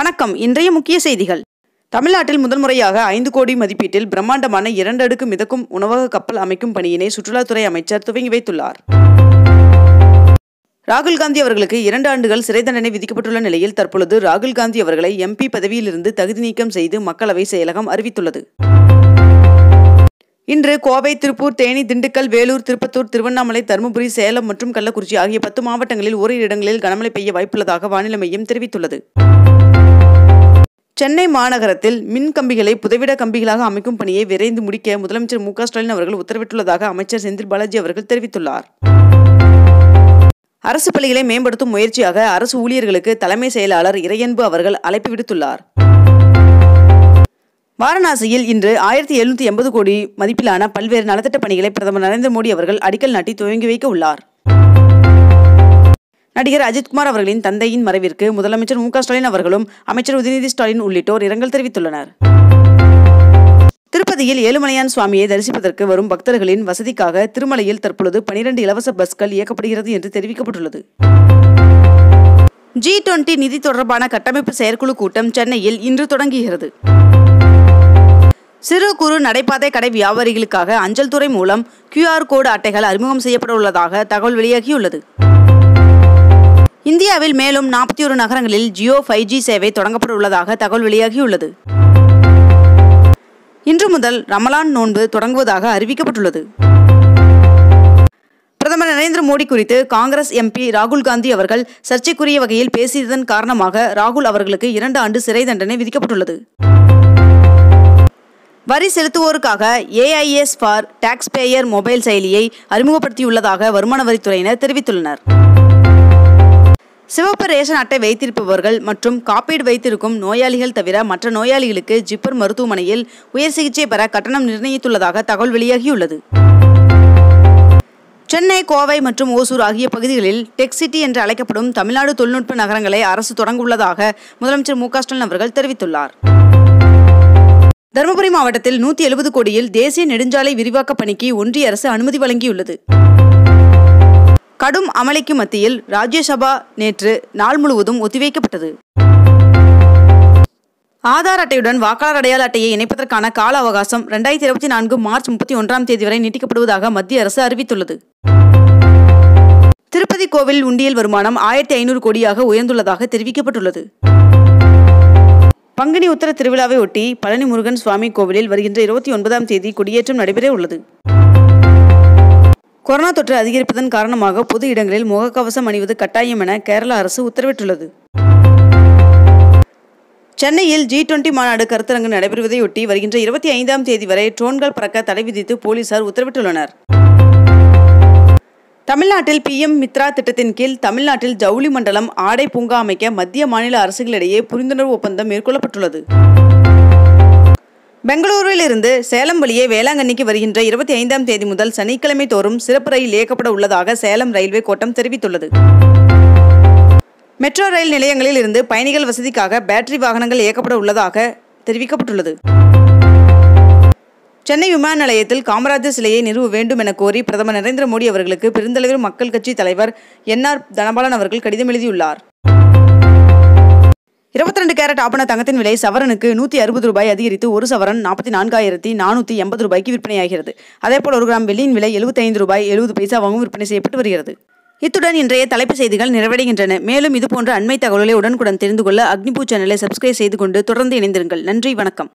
வணக்கம் இன்றைய முக்கிய செய்திகள் தமிழ்நாட்டில் முதல் முறையாக ஐந்து கோடி மதிப்பீட்டில் பிரம்மாண்டமான இரண்டு அடுக்கு மிதக்கும் உணவக கப்பல் அமைக்கும் பணியினை சுற்றுலாத்துறை அமைச்சர் துவங்கி வைத்துள்ளார் ராகுல் காந்தி அவர்களுக்கு இரண்டு ஆண்டுகள் சிறை தண்டனை விதிக்கப்பட்டுள்ள நிலையில் தற்பொழுது ராகுல் காந்தி அவர்களை எம்பி பதவியிலிருந்து தகுதி நீக்கம் செய்து மக்களவை செயலகம் அறிவித்துள்ளது இன்று கோவை திருப்பூர் தேனி திண்டுக்கல் வேலூர் திருப்பத்தூர் திருவண்ணாமலை தருமபுரி சேலம் மற்றும் கள்ளக்குறிச்சி ஆகிய பத்து மாவட்டங்களில் ஓரிரு இடங்களில் கனமழை பெய்ய வாய்ப்புள்ளதாக வானிலை மையம் தெரிவித்துள்ளது சென்னை மாநகரத்தில் மின் கம்பிகளை புதைவிட கம்பிகளாக அமைக்கும் பணியை விரைந்து முடிக்க முதலமைச்சர் மு க ஸ்டாலின் அவர்கள் உத்தரவிட்டுள்ளதாக அமைச்சர் செந்தில் பாலாஜி அவர்கள் தெரிவித்துள்ளார் அரசு பள்ளிகளை மேம்படுத்தும் முயற்சியாக அரசு ஊழியர்களுக்கு தலைமை செயலாளர் இறையன்பு அவர்கள் அழைப்பு விடுத்துள்ளார் வாரணாசியில் இன்று ஆயிரத்தி எழுநூத்தி எண்பது கோடி மதிப்பிலான பல்வேறு நலத்திட்ட பணிகளை பிரதமர் நரேந்திர மோடி அவர்கள் அடிக்கல் நாட்டி துவங்கி வைக்க உள்ளார் நடிகர் அஜித்குமார் அவர்களின் தந்தையின் மறைவிற்கு முதலமைச்சர் மு க ஸ்டாலின் அவர்களும் அமைச்சர் உதயநிதி ஸ்டாலின் உள்ளிட்டோர் இரங்கல் தெரிவித்துள்ளனர் திருப்பதியில் ஏழுமலையான் சுவாமியை தரிசிப்பதற்கு வரும் பக்தர்களின் வசதிக்காக திருமலையில் தற்பொழுது பனிரெண்டு இலவச பஸ்கள் இயக்கப்படுகிறது என்று தெரிவிக்கப்பட்டுள்ளது ஜி டுவெண்டி நிதி தொடர்பான கட்டமைப்பு செயற்குழு கூட்டம் சென்னையில் இன்று தொடங்குகிறது சிறு குறு நடைபாதை கடை வியாபாரிகளுக்காக அஞ்சல் துறை மூலம் கியூஆர் கோடு அட்டைகள் அறிமுகம் செய்யப்பட உள்ளதாக தகவல் வெளியாகியுள்ளது இந்தியாவில் மேலும் நாற்பத்தி ஒரு நகரங்களில் ஜியோ ஃபைவ் ஜி சேவை தொடங்கப்பட உள்ளதாக தகவல் வெளியாகியுள்ளது இன்று முதல் ரமலான் நோன்பு தொடங்குவதாக அறிவிக்கப்பட்டுள்ளது பிரதமர் நரேந்திர மோடி குறித்து காங்கிரஸ் எம்பி ராகுல் காந்தி அவர்கள் சர்ச்சைக்குரிய வகையில் பேசியதன் காரணமாக ராகுல் அவர்களுக்கு இரண்டு ஆண்டு சிறை தண்டனை விதிக்கப்பட்டுள்ளது வரி செலுத்துவோருக்காக AIS for tax payer mobile செயலியை அறிமுகப்படுத்தியுள்ளதாக வருமான வரித்துறையினர் தெரிவித்துள்ளனர் சிவப்பு ரேஷன் அட்டை வைத்திருப்பவர்கள் மற்றும் காப்பீடு வைத்திருக்கும் நோயாளிகள் தவிர மற்ற நோயாளிகளுக்கு ஜிப்பர் மருத்துவமனையில் உயர் சிகிச்சை பெற கட்டணம் நிர்ணயித்துள்ளதாக தகவல் வெளியாகியுள்ளது சென்னை கோவை மற்றும் ஓசூர் ஆகிய பகுதிகளில் டெக் சிட்டி என்று அழைக்கப்படும் தமிழ்நாடு தொழில்நுட்ப நகரங்களை அரசு தொடங்க உள்ளதாக முதலமைச்சர் மு க ஸ்டாலின் அவர்கள் தெரிவித்துள்ளார் தருமபுரி மாவட்டத்தில் நூற்றி எழுபது கோடியில் தேசிய நெடுஞ்சாலை விரிவாக்க பணிக்கு ஒன்றிய அரசு அனுமதி வழங்கியுள்ளது கடும் அமளிக்கு மத்தியில் ராஜ்யசபா நேற்று நாள் முழுவதும் ஒத்திவைக்கப்பட்டது ஆதார் அட்டையுடன் வாக்காளர் அடையாள அட்டையை இணைப்பதற்கான கால அவகாசம் ரெண்டாயிரத்தி இருபத்தி நான்கு மார்ச் முப்பத்தி ஒன்றாம் தேதி வரை நீட்டிக்கப்படுவதாக மத்திய அரசு அறிவித்துள்ளது திருப்பதி கோவில் உண்டியல் வருமானம் ஆயிரத்தி ஐநூறு கோடியாக உயர்ந்துள்ளதாக தெரிவிக்கப்பட்டுள்ளது பங்குனி உத்தர திருவிழாவை ஒட்டி பழனி முருகன் சுவாமி கோவிலில் வருகின்ற இருபத்தி ஒன்பதாம் தேதி கொடியேற்றம் நடைபெற உள்ளது கொரோனா தொற்று அதிகரிப்பதன் காரணமாக பொது இடங்களில் முகக்கவசம் அணிவது கட்டாயம் என கேரள அரசு உத்தரவிட்டுள்ளது சென்னையில் ஜி டுவெண்டி மாநாடு கருத்தரங்கு நடைபெறுவதையொட்டி வருகின்ற இருபத்தி ஐந்தாம் தேதி வரை ட்ரோன்கள் பறக்க தடை விதித்து போலீசார் உத்தரவிட்டுள்ளனர் தமிழ்நாட்டில் பிஎம் மித்ரா திட்டத்தின் கீழ் தமிழ்நாட்டில் ஜவுளி மண்டலம் ஆடை பூங்கா அமைக்க மத்திய மாநில அரசுகளிடையே புரிந்துணர்வு ஒப்பந்தம் மேற்கொள்ளப்பட்டுள்ளது பெங்களூருவில் இருந்து சேலம் வழியே வேளாங்கண்ணிக்கு வருகின்ற இருபத்தி ஐந்தாம் தேதி முதல் சனிக்கிழமை தோறும் சிறப்பு ரயில் இயக்கப்பட உள்ளதாக சேலம் ரயில்வே கோட்டம் தெரிவித்துள்ளது மெட்ரோ ரயில் நிலையங்களில் இருந்து பயணிகள் வசதிக்காக பேட்டரி வாகனங்கள் இயக்கப்பட உள்ளதாக தெரிவிக்கப்பட்டுள்ளது சென்னை விமான நிலையத்தில் காமராஜர் சிலையை நிறுவ வேண்டும் என கோரி பிரதமர் நரேந்திர மோடி அவர்களுக்கு பெருந்தலைவர் மக்கள் கட்சி தலைவர் என் ஆர் தனபாலன் அவர்கள் கடிதம் எழுதியுள்ளார் இருபத்தி ரெண்டு கேரட் ஆபண தங்கத்தின் விலை சவரனுக்கு நூற்றி அறுபது ரூபாய் அதிகரித்து ஒரு சவரன் நாற்பத்தி நான்காயிரத்தி நானூற்றி எண்பது ரூபாய்க்கு விற்பனையாகிறது அதேபோல் ஒரு கிராம் வெள்ளியின் விலை எழுபத்தைந்து ரூபாய் எழுபது பைசாவாகவும் விற்பனை செய்யப்பட்டு வருகிறது இத்துடன் இன்றைய தலைப்புச் செய்திகள் நிறைவடைகின்றன மேலும் இதுபோன்ற அண்மை தகவல்களை உடனுக்குடன் தெரிந்து கொள்ள அக்னிபூ சேனலை சப்ஸ்கிரைப் செய்து கொண்டு தொடர்ந்து இணைந்திருங்கள் நன்றி வணக்கம்